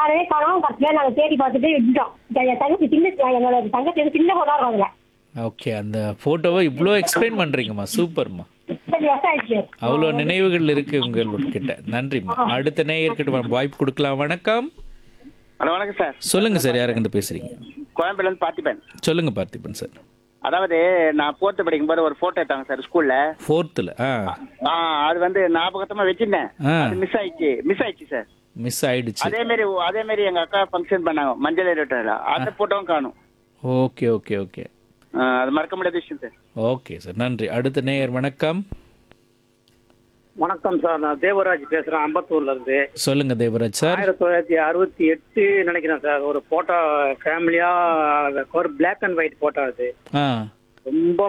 யாரையும் காணோம் கடைசியா நாங்க தேடி பார்த்துட்டு விட்டுட்டோம் என் என் தங்கச்சி சின்ன என்னோட தங்கச்சி வந்து சின்ன பொண்ணா இருக்கும் அதுல ஓகே அந்த ஃபோட்டோவை இவ்வளோ எக்ஸ்பிளைன் பண்ணுறீங்கம்மா சூப்பர்மா முப்பது வருஷம் ஆயிடுச்சு அவ்வளோ நினைவுகள் இருக்கு உங்கள்கிட்ட நன்றிம்மா அடுத்த நேயர்கிட்ட வ- வாய்ப்பு கொடுக்கலாம் வணக்கம் ஹலோ வணக்கம் சார் சொல்லுங்க சார் யாருக்கிட்ட பேசுறீங்க கோயம்பேடுலேருந்து பார்த்திபன் சொல்லுங்க பார்த்திபன் சார் அதாவது நான் ஃபோர்த்து படிக்கும்போது ஒரு ஃபோட்டோ எடுத்தாங்க சார் ஸ்கூல்ல ஃபோர்த்தில் ஆ ஆ அது வந்து ஞாபகத்தமா வச்சிருந்தேன் ஆ. அது மிஸ் ஆயிடுச்சு மிஸ் ஆயிடுச்சு சார் மிஸ் ஆயிடுச்சு அதே மாதிரி அதே மாதிரி எங்க அக்கா ஃபங்க்ஷன் பண்ணாங்க மஞ்சள் ஏறிட்டால அந்த போட்டோவும் காணும் ஓகே ஓகே ஓகே அது மறக்க முடியாத விஷயம் சார் ஓகே சார் நன்றி அடுத்த நேயர் வணக்கம் வணக்கம் சார் நான் தேவராஜ் பேசுறேன் அம்பத்தூர்ல இருந்து சொல்லுங்க தேவராஜ் சார் ஆயிரத்தி தொள்ளாயிரத்தி அறுபத்தி எட்டு நினைக்கிறேன் சார் ஒரு போட்டோ ஃபேமிலியா ஒரு பிளாக் அண்ட் ஒயிட் போட்டோ அது ஆ ரொம்ப